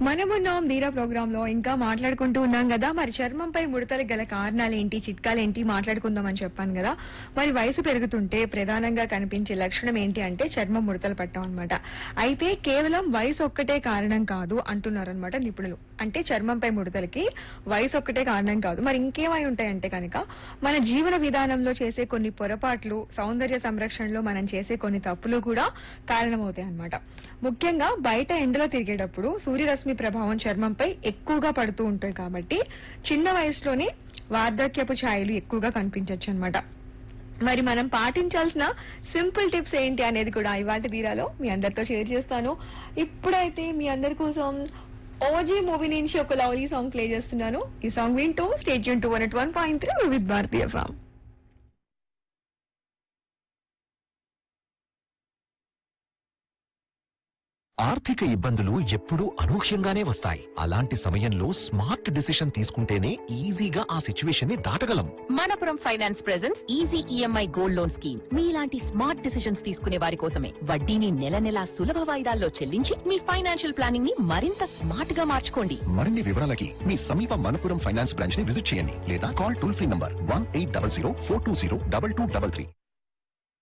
మనమున్నాం ధీరా ప్రోగ్రామ్ లో ఇంకా మాట్లాడుకుంటూ ఉన్నాం కదా మరి చర్మంపై ముడతలు గల కారణాలు ఏంటి చిట్కాలు ఏంటి మాట్లాడుకుందాం అని చెప్పాను కదా మరి వయసు పెరుగుతుంటే ప్రధానంగా కనిపించే లక్షణం ఏంటి అంటే చర్మం ముడతలు పట్టడం అనమాట అయితే కేవలం వయసు ఒక్కటే కారణం కాదు అంటున్నారనమాట నిపుణులు అంటే చర్మంపై ముడతలకి వయసు ఒక్కటే కారణం కాదు మరి ఇంకేమై ఉంటాయంటే కనుక మన జీవన విధానంలో చేసే కొన్ని పొరపాట్లు సౌందర్య సంరక్షణలో మనం చేసే కొన్ని తప్పులు కూడా కారణమవుతాయి అన్నమాట ముఖ్యంగా బయట ఎండలో తిరిగేటప్పుడు సూర్యరశ్మి ప్రభావం చర్మంపై ఎక్కువగా పడుతూ ఉంటుంది కాబట్టి చిన్న వయసులోనే వార్ధక్యపు ఛాయలు ఎక్కువగా కనిపించవచ్చు అనమాట మరి మనం పాటించాల్సిన సింపుల్ టిప్స్ ఏంటి అనేది కూడా ఇవాళ తీరాలో మీ అందరితో షేర్ చేస్తాను ఇప్పుడైతే మీ అందరి కోసం ఓజీ మూవీ నుంచి ఒక లవ్లీ సాంగ్ ప్లే చేస్తున్నాను ఈ సాంగ్ వింటూ స్టేట్ యూన్ to one one point three with భారతీయ ఫామ్ ఆర్థిక ఇబ్బందులు ఎప్పుడూ అనూహ్యంగానే వస్తాయి అలాంటి సమయంలో స్మార్ట్ డిసిషన్ తీసుకుంటేనే ఈజీగా ఆ సిచ్యువేషన్ ని దాటగలం Manappuram finance presents easy EMI gold loan scheme మీలాంటి స్మార్ట్ డిసిషన్స్ తీసుకునే వారి కోసమే వడ్డీని నెల నెలా సులభ వాయిదాల్లో చెల్లించి మీ ఫైనాన్షియల్ ప్లానింగ్ ని మరింత స్మార్ట్ గా మార్చుకోండి మరిన్ని వివరాలకి మీ సమీప మనపురం ఫైనాన్స్ బ్రాంచ్ ని విజిట్ చేయండి లేదా call toll free number one eight double zero four two zero double two double three